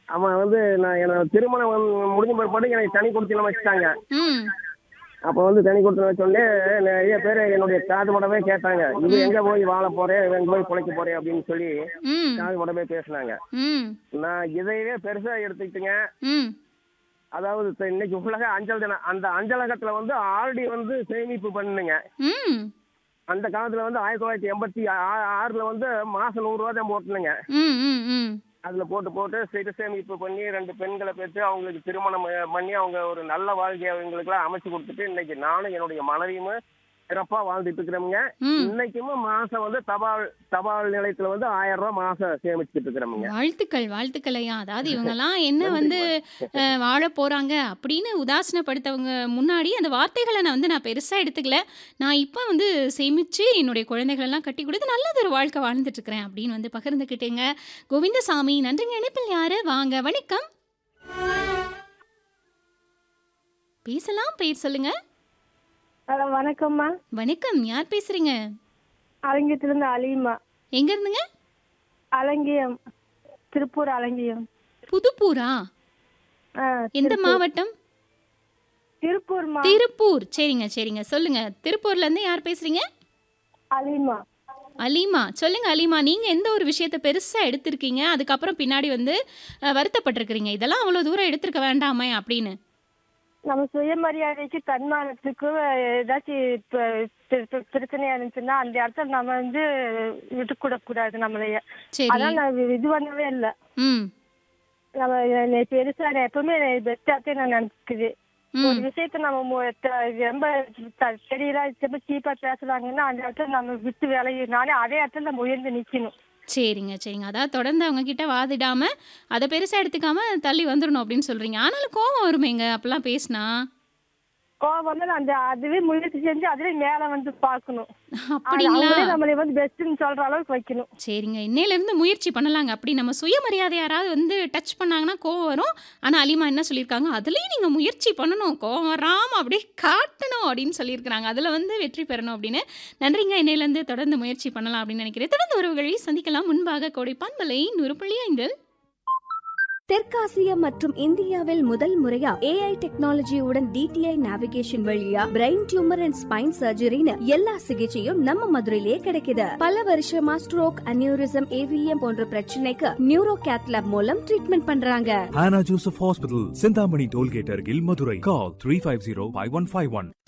அவன் வந்து நான் என்னோட திருமணம் வந்து முடிஞ்ச பிற்பாடு எனக்கு தனி கொடுத்து வச்சுட்டாங்க ம் அப்போ வந்து தனி கொடுத்து வச்சோடனே நிறைய பேர் என்னுடைய காது மடவே கேட்டாங்க இது எங்க போய் வாழ போறேன் எங்க போய் பிழைக்க போறேன் அப்படின்னு சொல்லி ம் காது மடவே பேசினாங்க ம் நான் இதையவே பெருசா எடுத்துக்கிட்டுங்க ம் அதாவது இப்ப இன்னைக்கு உலக அஞ்சல் தினம் அந்த அஞ்சலகத்துல வந்து ஆல்ரெடி வந்து சேமிப்பு பண்ணுங்க ம் அந்த காலத்துல வந்து ஆயிரத்தி தொள்ளாயிரத்தி எண்பத்தி ஆ- ஆறுல வந்து மாசம் நூறு ரூபா தான் போட்டுனுங்க ம் ம் ம் அதுல போட்டு போட்டு சிறு சேமிப்பு பண்ணி ரெண்டு பெண்களை பெற்று அவங்களுக்கு திருமணம் பண்ணி அவங்க ஒரு நல்ல வாழ்க்கையை அவங்களுக்குலாம் அமைச்சு கொடுத்துட்டு இன்னைக்கு நானும் என்னுடைய மனைவியும் சிறப்பா வாழ்ந்துட்டு இருக்கிறோமுங்க ம் இன்னைக்குமே மாசம் வந்து தபால் தபால் நிலையத்துல வந்து ஆயிரம் ரூபாய் மாசம் சேமிச்சுட்டு இருக்கிறோமுங்க வாழ்த்துக்கள் வாழ்த்துக்கள் ஐயா அதாவது இவங்கெல்லாம் என்ன வந்து அஹ், வாழ போறாங்க அப்படின்னு உதாசனப்படுத்தவங்க முன்னாடி அந்த வார்த்தைகளை நான் வந்து நான் பெருசா எடுத்துக்கல நான் இப்போ வந்து சேமிச்சு என்னுடைய குழந்தைகளெல்லாம் கட்டி கொடுத்து நல்லது ஒரு வாழ்க்கை வாழ்ந்துட்டு இருக்கிறேன் அப்படின்னு வந்து பகிர்ந்துக்கிட்டேங்க கோவிந்தசாமி நன்றிங்க இணைப்பில் யாரு வாங்க வணக்கம் பேசலாம் பேர் சொல்லுங்க ஹலோ வணக்கம்மா வணக்கம் யார் பேசுறீங்க அலங்கியத்திலிருந்து அலிமா எங்க இருந்துங்க அலங்கியம் திருப்பூர் அலங்கியம் புதுப்பூரா ஆ, எந்த திருப்பூர். மாவட்டம் திருப்பூர்மா திருப்பூர் சரிங்க சரிங்க சொல்லுங்க திருப்பூர்ல இருந்து யார் பேசுறீங்க அலிமா அலீமா சொல்லுங்க அலீமா நீங்க எந்த ஒரு விஷயத்த பெருசா எடுத்திருக்கீங்க அதுக்கப்புறம் பின்னாடி வந்து அஹ், வருத்தப்பட்டிருக்கிறீங்க இதெல்லாம் அவ்வளவு தூரம் எடுத்திருக்க வேண்டாமே அப்படின்னு நம்ம சுயமரியாதைக்கு தன்மானத்துக்கு ஏதாச்சும் இப்ப பிர- பிர- பிரச்சனையா இருந்துச்சுன்னா அந்த இடத்துல நம்ம வந்து விட்டு கூடாது நம்மளைய சரி அதான் நான் இது- இது பண்ணவே இல்லை ம் நம்ம என்னை பெருசா நான் எப்பவுமே பெஸ்டாத்தே நான் நினைச்சுக்குது ஒரு ம் விஷயத்த நம்ம மு- த- ரொம்ப த- தெரியல ரொம்ப சீப்பா பேசுறாங்கன்னா அந்த இடத்துல நம்ம விட்டு விலகி நானே அதே இடத்துல நம்ம உயர்ந்து நிக்கணும் சரிங்க சரிங்க அதாவது தொடர்ந்து அவங்க கிட்ட வாதிடாம அதை பெருசா எடுத்துக்காம தள்ளி வந்துடணும் அப்படின்னு சொல்றீங்க ஆனாலும் கோவம் வருமேங்க அப்பெல்லாம் பேசினா கோவம் வந்து அந்த அதுவே முயற்சி செஞ்சு அதுவே மேல வந்து பார்க்கணும் அது அப்படிங்களா அவங்களே நம்மளை வந்து பெஸ்ட்னு சொல்ற அளவுக்கு வைக்கணும் சரிங்க இன்னையில இருந்து முயற்சி பண்ணலாங்க அப்படி நம்ம சுயமரியாதை யாராவது வந்து டச் பண்ணாங்கன்னா கோவம் வரும் ஆனா அலிமா என்ன சொல்லியிருக்காங்க அதுலயும் நீங்க முயற்சி பண்ணணும் கோவம் வராம அப்படியே காட்டணும் அப்படின்னு சொல்லியிருக்கிறாங்க அதுல வந்து வெற்றி பெறணும் அப்படின்னு நன்றிங்க இன்னையில இருந்து தொடர்ந்து முயற்சி பண்ணலாம் அப்படின்னு நினைக்கிறேன் தொடர்ந்து உறவுகளை சந்திக்கலாம் முன்பாக கோடை பண்பலை நூறு புள்ளி ஐந்து தெற்காசியா மற்றும் இந்தியாவில் முதல் முறையா ஏஐ டெக்னாலஜியுடன் டிடிஐ நேவிகேஷன் வழியா பிரெயின் டியூமர் அண்ட் ஸ்பைன் சர்ஜரின்னு எல்லா சிகிச்சையும் நம்ம மதுரையிலே கிடைக்குது பல வருஷமா ஸ்ட்ரோக் அனியூரிசம் ஏவிஎம் போன்ற பிரச்சனைக்கு நியூரோ கேத்லாப் மூலம் ட்ரீட்மெண்ட் பண்றாங்க Hannah Joseph Hospital, Sindhamani Tollgate, Argil, Madurai. Call 350 5151.